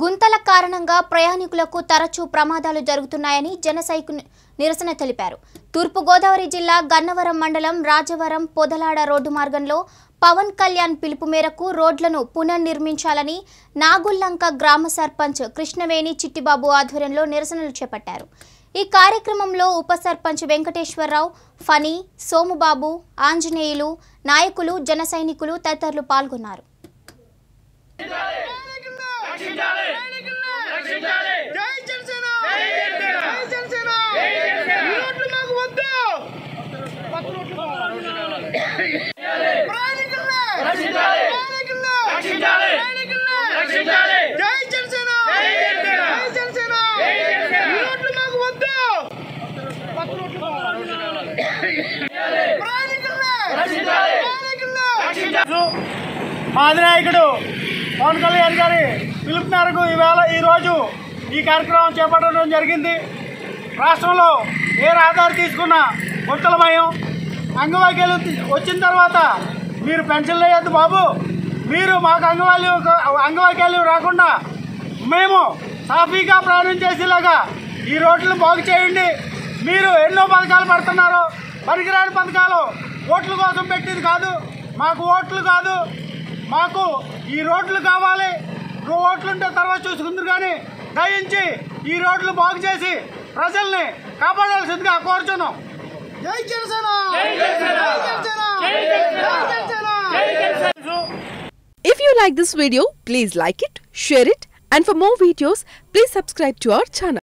గుంతల కారణంగా ప్రయాణికులకు తరచూ ప్రమాదాలు జరుగుతున్నాయని జన సైకు నిరసన తెలిపారు తూర్పుగోదావరి జిల్లా గన్నవరం మండలం రాజవరం పొదలాడ రోడ్డు మార్గంలో పవన్ కళ్యాణ్ పిలుపు మేరకు రోడ్లను పునర్నిర్మించాలని నాగుల్లంక గ్రామ సర్పంచ్ కృష్ణవేణి చిట్టిబాబు ఆధ్వర్యంలో నిరసనలు చేపట్టారు ఈ కార్యక్రమంలో ఉప సర్పంచ్ వెంకటేశ్వరరావు ఫనీ సోముబాబు ఆంజనేయులు నాయకులు జన సైనికులు తదితరులు పాల్గొన్నారు జై జనసేన జై జనసేన ఈ రోడ్లు మాకు వద్దు ప్రయాణికుల్ని! ప్రయాణికుల్ని! ప్రయాణికుల్ని! జై జనసేన జై జనసేన ఈ రోడ్లు మాకు వద్దు ప్రయాణికుల్ని! ప్రయాణికుల్ని! మా అధినాయకుడు పవన్ కళ్యాణ్ గారి పిలుపు మేరకు ఈవేళ ఈరోజు ఈ కార్యక్రమం చేపట్టడం జరిగింది రాష్ట్రంలో ఏ రహదారి తీసుకున్నా గుంతలమయం అంగవైకల్యం వచ్చిన తర్వాత మీరు పెన్షన్లు వేయద్దు బాబు మీరు మాకు అంగవైల్యం అంగవైకల్యం రాకుండా మేము సాఫీగా ప్రయాణం చేసేలాగా ఈ రోడ్లను బాగు చేయండి మీరు ఎన్నో పథకాలు పడుతున్నారు పనికిరాని పథకాలు ఓట్ల కోసం పెట్టింది కాదు మాకు ఓట్లు కాదు మాకు ఈ రోడ్లు కావాలి ఓట్లుంటే తర్వాత చూసుకుందరు కానీ దయించి ఈ రోడ్లు బాగు చేసి ప్రజల్ని కాపాడాల్సిందిగా కోరుచున్నాం జై జనసేన జై జనసేన జై Janasena If you like this video, please like it, share it, and for more videos, please subscribe to our channel.